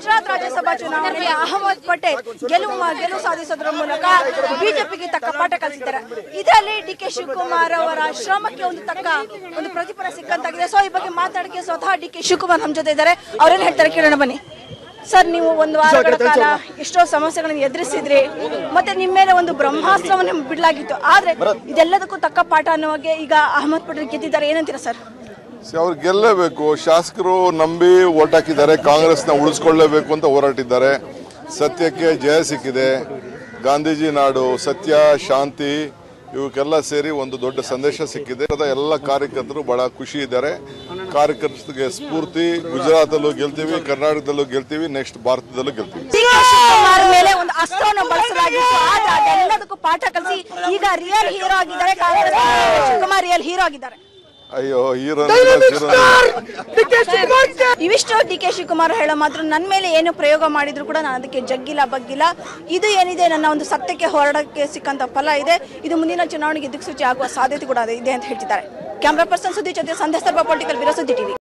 ಗುಜರಾತ್ ರಾಜ್ಯಸಭಾ ಚುನಾವಣೆಯಲ್ಲಿ ಅಹಮದ್ ಪಟೇಲ್ ಗೆಲುವು ಮಾ- ಗೆಲುವು ಸಾಧಿಸೋದ್ರ ಮೂಲಕ ಬಿಜೆಪಿಗೆ ತಕ್ಕ ಪಾಠ ಕಲಿಸಿದ್ದಾರೆ ಇದರಲ್ಲಿ ಡಿ ಕೆ ಶಿವಕುಮಾರ್ ಅವರ ಶ್ರಮಕ್ಕೆ ಒಂದು ತಕ್ಕ ಒಂದು ಪ್ರತಿಫಲ ಸಿಕ್ಕಂತಾಗಿದೆ ಸೊ ಈ ಬಗ್ಗೆ ಮಾತಾಡಕ್ಕೆ ಸ್ವತಃ ಡಿ ಕೆ ಶಿವಕುಮಾರ್ ನಮ್ಮ ಜೊತೆ ಇದ್ದಾರೆ ಅವ್ರೇನ್ ಹೇಳ್ತಾರೆ ಕೇಳೋಣ ಬನ್ನಿ ಸರ್ ನೀವು ಒಂದು ವಾರಗಳ ಕಾಲ ಎಷ್ಟೋ ಸಮಸ್ಯೆಗಳನ್ನು ಎದುರಿಸಿದ್ರಿ ಮತ್ತೆ ನಿಮ್ಮ ಮೇಲೆ ಒಂದು ಬ್ರಹ್ಮಾಸ್ತ್ರವನ್ನು ಬಿಡಲಾಗಿತ್ತು ಆದ್ರೆ ಇದೆಲ್ಲದಕ್ಕೂ ತಕ್ಕ ಪಾಠ ಅನ್ನೋಗೆ ಈಗ ಅಹಮದ್ ಪಟೇಲ್ ಗೆದ್ದಿದ್ದಾರೆ ಏನಂತೀರಾ ಸರ್ ಸಿ, ಅವ್ರು ಗೆಲ್ಲಬೇಕು ಶಾಸಕರು ನಂಬಿ ಓಟ್ ಹಾಕಿದ್ದಾರೆ ಕಾಂಗ್ರೆಸ್ನ ಉಳಿಸ್ಕೊಳ್ಳೇಬೇಕು ಅಂತ ಹೋರಾಟಿದ್ದಾರೆ ಸತ್ಯಕ್ಕೆ ಜಯ ಸಿಕ್ಕಿದೆ ಗಾಂಧೀಜಿ ನಾಡು ಸತ್ಯ ಶಾಂತಿ ಇವಕ್ಕೆಲ್ಲ ಸೇರಿ ಒಂದು ದೊಡ್ಡ ಸಂದೇಶ ಸಿಕ್ಕಿದೆ ಅದರ ಎಲ್ಲ ಕಾರ್ಯಕರ್ತರು ಬಹಳ ಖುಷಿ ಇದ್ದಾರೆ ಕಾರ್ಯಕರ್ತರಿಗೆ ಸ್ಫೂರ್ತಿ ಗುಜರಾತಲ್ಲೂ ಗೆಲ್ತೀವಿ ಕರ್ನಾಟಕದಲ್ಲೂ ಗೆಲ್ತೀವಿ ನೆಕ್ಸ್ಟ್ ಭಾರತದಲ್ಲೂ ಗೆಲ್ತೀವಿ ಡಿ ಕೆ ಶಿವಕುಮಾರ್ ಮೇಲೆ ಒಂದು ಅಸ್ತ್ರವನ್ನು ಬಳಸಲಾಗಿತ್ತು ಆದ್ರೆ ಅದೆಲ್ಲದಕ್ಕೂ ಪಾಠ ಕಲಿಸಿ ಈಗ ರಿಯಲ್ ಹೀರೋ ಆಗಿದ್ದಾರೆ ಕಾಂಗ್ರೆಸ್ ಶಿವಕುಮಾರ್ ರಿಯಲ್ ಹೀರೋ ಆಗಿದ್ದಾರೆ ಅಯ್ಯೋ ಹೀರೋ ಇವಿಷ್ಟು ಡಿ ಕೆ ಶಿವಕುಮಾರ್ ಹೇಳೋ ಮಾತ್ರ ನನ್ನ ಮೇಲೆ ಏನು ಪ್ರಯೋಗ ಮಾಡಿದ್ರು ಕೂಡ ನಾನು ಅದಕ್ಕೆ ಜಗ್ಗಿಲ್ಲ ಬಗ್ಗಿಲ್ಲ ಇದು ಏನಿದೆ ನನ್ನ ಒಂದು ಸತ್ಯಕ್ಕೆ ಹೋರಾಡಕ್ಕೆ ಸಿಕ್ಕಂತ ಫಲ ಇದೆ ಇದು ಮುಂದಿನ ಚುನಾವಣೆಗೆ ದಿಕ್ಸೂಚಿ ಆಗುವ ಸಾಧ್ಯತೆ ಕೂಡ ಇದೆ ಅಂತ ಹೇಳ್ತಿದ್ದಾರೆ ಕ್ಯಾಮ್ರಾ ಪರ್ಸನ್ ಸುದ್ದಿ ಜೊತೆ ಸಂಧ್ಯಾ ಸರ್ವ ಪೊಲಿಟಿಕಲ್ ಬ್ಯೂರೋ ಸುದ್ದಿ ಟಿವಿ